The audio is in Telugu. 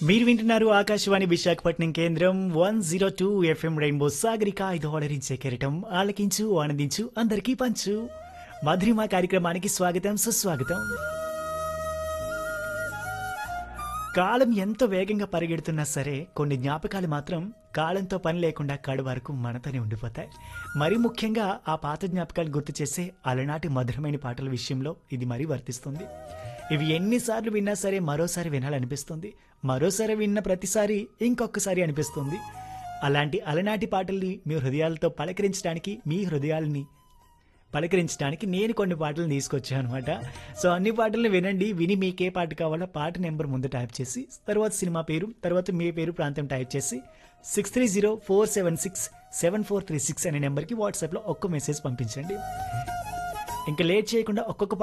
మీరు వింటున్నారు ఆకాశవాణి విశాఖపట్నం కేంద్రం one zero two FM rainbow Sagarika ఐదు ఆలరించే కెరటం ఆలకించు ఆనందించు అందరికీ పంచు మధురిమ కార్యక్రమానికి స్వాగతం సుస్వాగతం కాలం ఎంత వేగంగా పరిగెడుతున్నా సరే కొన్ని జ్ఞాపకాలు మాత్రం కాలంతో పని లేకుండా కాడు వరకు మనతోనే ఉండిపోతాయి మరీ ముఖ్యంగా ఆ పాత జ్ఞాపకాలు గుర్తు చేసే అలనాటి మధురమైన పాటల విషయంలో ఇది మరీ వర్తిస్తుంది ఇవి ఎన్నిసార్లు విన్నా సరే మరోసారి వినాలనిపిస్తుంది మరోసారి విన్న ప్రతిసారి ఇంకొకసారి అనిపిస్తుంది అలాంటి అలనాటి పాటల్ని మీ హృదయాలతో పలకరించడానికి మీ హృదయాల్ని పలకరించడానికి నేను కొన్ని పాటలు తీసుకొచ్చాను అనమాట సో అన్ని పాటలను వినండి విని మీకే పాట కావాలో పాట నెంబర్ ముందు టైప్ చేసి తర్వాత సినిమా పేరు తర్వాత మీ పేరు ప్రాంతం టైప్ చేసి six three zero four seven six seven four three six అనే నెంబర్కి వాట్సాప్లో ఒక్క మెసేజ్ పంపించండి ఇంకా లేట్ చేయకుండా ఒక్కొక్క